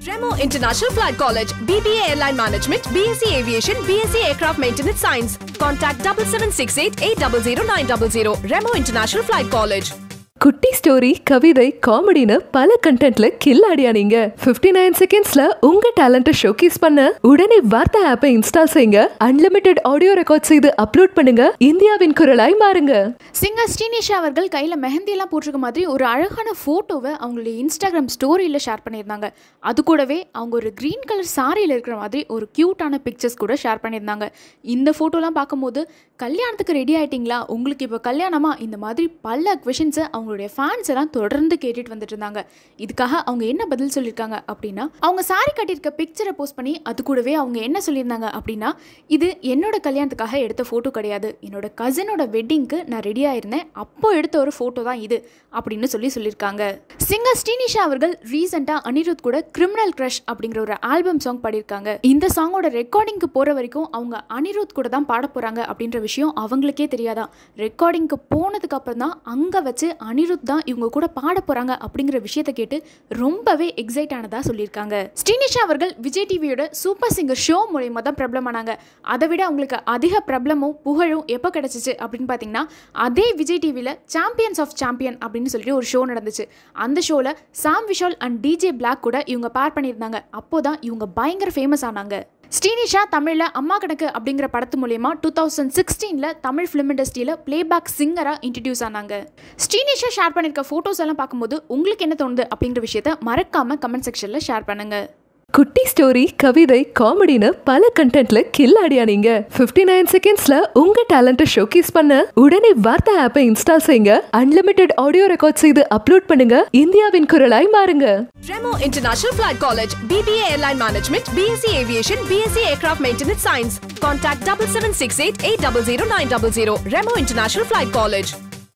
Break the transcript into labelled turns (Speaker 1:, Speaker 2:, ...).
Speaker 1: Remo International Flight College, BBA Airline Management, BSc Aviation, BSc Aircraft Maintenance Science. Contact 7768 800 900. Remo International Flight College.
Speaker 2: குட்டி story கவிதை காமெடின்னு பல கண்டென்ட்ல கில்லாடியா நீங்க 59 nine செகண்ட்ஸ்ல உங்க டேலண்ட்டை showcase பண்ண உடனே வார்த்தை ஆப்பை இன்ஸ்டால் செய்யுங்க அன்லிமிட்டெட் ஆடியோ ரெக்கார்ட் செய்து அப்லோட் பண்ணுங்க இந்தியாவின் குரலாய் மாறுங்க
Speaker 3: சிங்கர் ஸ்ரீனிஷா அவர்கள் கையில் மெஹந்தியெல்லாம் போட்டிருக்க மாதிரி ஒரு அழகான ஃபோட்டோவை அவங்களுடைய இன்ஸ்டாகிராம் ஸ்டோரியில் ஷேர் பண்ணியிருந்தாங்க அது கூடவே அவங்க ஒரு க்ரீன் கலர் சாரியில் இருக்கிற மாதிரி ஒரு க்யூட்டான பிக்சர்ஸ் கூட ஷேர் பண்ணியிருந்தாங்க இந்த ஃபோட்டோலாம் பார்க்கும்போது கல்யாணத்துக்கு ரெடி ஆயிட்டீங்களா உங்களுக்கு இப்போ கல்யாணமா இந்த மாதிரி பல கொஷின்ஸை அவங்களுடைய ஃபேன்ஸ் எல்லாம் தொடர்ந்து கேட்டுட்டு வந்துட்டு இருந்தாங்க இதுக்காக அவங்க என்ன பதில் சொல்லியிருக்காங்க அப்படின்னா அவங்க சாரி கட்டியிருக்க பிக்சரை போஸ்ட் பண்ணி அது கூடவே அவங்க என்ன சொல்லியிருந்தாங்க அப்படின்னா இது என்னோட கல்யாணத்துக்காக எடுத்த ஃபோட்டோ கிடையாது என்னோட கசினோட வெட்டிங்க்கு நான் ரெடியாக இருந்தேன் அப்போ எடுத்த ஒரு ஃபோட்டோ தான் இது அப்படின்னு சொல்லி சொல்லியிருக்காங்க சிங்கர் ஸ்ரீனிஷா அவர்கள் ரீசெண்டாக அனிருத் கூட கிரிமினல் க்ரஷ் அப்படிங்கிற ஒரு ஆல்பம் சாங் பாடியிருக்காங்க இந்த சாங்கோட ரெக்கார்டிங்க்கு போகிற வரைக்கும் அவங்க அனிருத் கூட தான் பாட போகிறாங்க அப்படின்ற விஷயம் அவங்களுக்கே தெரியாதான் ரெக்கார்டிங்க்கு போனதுக்கு அப்புறம் தான் அங்கே வச்சு அனிருத் தான் இவங்க கூட பாட போகிறாங்க அப்படிங்கிற விஷயத்தை கேட்டு ரொம்பவே எக்ஸைட் ஆனதாக சொல்லியிருக்காங்க ஸ்ரீனிஷா அவர்கள் விஜய் டிவியோட சூப்பர் சிங்கர் ஷோ மூலயமா தான் பிரபலமானாங்க அதை விட அவங்களுக்கு அதிக பிரபலமும் புகழும் எப்போ கிடச்சிச்சு அப்படின்னு பார்த்தீங்கன்னா அதே விஜய் டிவியில் சாம்பியன்ஸ் ஆஃப் சாம்பியன் அப்படின்னு சொல்லிட்டு ஒரு ஷோ நடந்துச்சு அந்த ஷோவில் Sam Vishal and DJ Black கூட இவங்க பேர் பண்ணியிருந்தாங்க அப்போ தான் இவங்க பயங்கர ஃபேமஸ் ஆனாங்க ஸ்ரீனிஷா தமிழில் அம்மா கணக்கு அப்படிங்கிற படத்து மூலயமா டூ தௌசண்ட் சிக்ஸ்டீனில் தமிழ் ஃபிலிம் இண்டஸ்ட்ரியில் பிளேபேக் சிங்கராக இன்ட்ரடியூஸ் ஆனாங்க ஸ்ரீனிஷா ஷேர் பண்ணியிருக்க ஃபோட்டோஸ் எல்லாம் பார்க்கும்போது உங்களுக்கு என்ன தோணுது அப்படிங்கிற விஷயத்த மறக்காமல் கமெண்ட் செக்ஷனில் ஷேர் பண்ணுங்கள்
Speaker 2: குட்டி ஸ்டோரி கவிதை காமெடின்னு பல கண்டென்ட்ல கில்லாடியா நீங்க 59 நைன் செகண்ட்ஸ்ல உங்க டேலண்ட்டை ஷோகேஸ் பண்ண உடனே வார்த்தை ஆப்பை இன்ஸ்டால் செய்யுங்க அன்லிமிட்டெட் ஆடியோ ரெக்கார்ட் செய்து அப்லோட் பண்ணுங்க இந்தியாவின் குரலாய் மாறுங்க
Speaker 1: Remo International Flight College, BBA Airline Management, BSc Aviation, BSc Aircraft Maintenance Science. Contact 7768 800 900. Remo International Flight College.